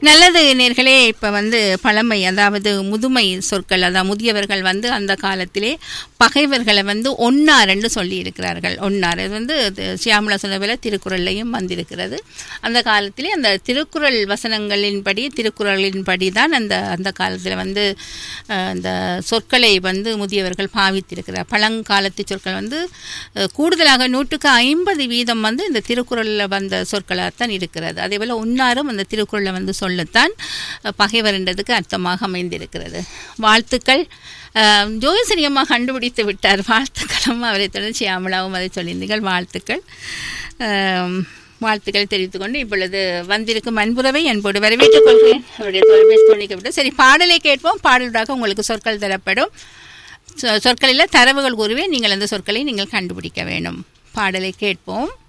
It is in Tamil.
நல்லது நேர்களே இப்போ வந்து பழமை அதாவது முதுமை சொற்கள் அதாவது முதியவர்கள் வந்து அந்த காலத்திலே பகைவர்களை வந்து ஒன்னார்ன்னு சொல்லி இருக்கிறார்கள் ஒன்னார் இது வந்து இது சியாமலா சொன்னவில திருக்குறள்லையும் வந்திருக்கிறது அந்த காலத்திலே அந்த திருக்குறள் வசனங்களின்படி திருக்குறளின்படி தான் அந்த அந்த காலத்தில் வந்து அஹ், அந்த சொற்களை வந்து முதியவர்கள் பாவித்திருக்கிறார் பழங்காலத்து சொற்கள் வந்து அஹ், கூடுதலாக நூற்றுக்கு ஐம்பது வீதம் வந்து இந்த திருக்குறளில் வந்த சொற்களாகத்தான் இருக்கிறது அதே போல் உன்னாரும் அந்த திருக்குறளை வந்து சொல்லத்தான் அஹ், பகைவர்ன்றதுக்கு அர்த்தமாக அமைந்திருக்கிறது வாழ்த்துக்கள் அஹ், ஜோதிசரியமாக கண்டுபிடித்து விட்டார் வாழ்த்துக்களும் அவரை தொடர்ந்து சியாமலாவும் அதை சொல்லியிருந்தீர்கள் வாழ்த்துக்கள் அஹ், வாழ்த்துக்கள் தெரிவித்துக் கொண்டு இப்பொழுது வந்திருக்கும் அன்புறவை என்போடு வரவேற்றுக் கொள்கிறேன் அவருடைய தொலைபேசி துணிக்கப்பட்டு சரி பாடலை கேட்போம் பாடலுடாக உங்களுக்கு சொற்கள் தரப்படும் சொ- சொற்களில் தரவுகள் கூறுவே நீங்கள் அந்த சொற்களை நீங்கள் கண்டுபிடிக்க வேண்டும் பாடலை கேட்போம்